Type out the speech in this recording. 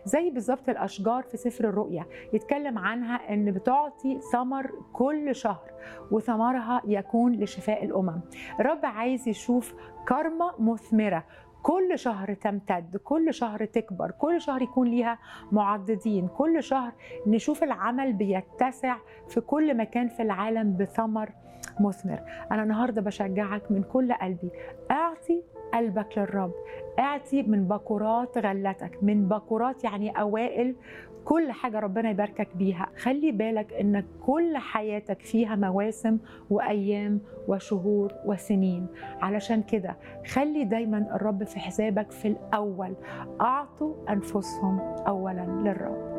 زي بالظبط الاشجار في سفر الرؤيا يتكلم عنها ان بتعطي ثمر كل شهر وثمرها يكون لشفاء الامم الرب عايز يشوف كرمه مثمره كل شهر تمتد كل شهر تكبر كل شهر يكون ليها معضدين كل شهر نشوف العمل بيتسع في كل مكان في العالم بثمر مثمر انا النهارده بشجعك من كل قلبي اعطي قلبك للرب اعطي من بكورات غلتك من بكورات يعني اوائل كل حاجه ربنا يباركك بيها خلي بالك ان كل حياتك فيها مواسم وايام وشهور وسنين علشان كده خلي دايما الرب في حسابك في الاول اعطوا انفسهم اولا للرب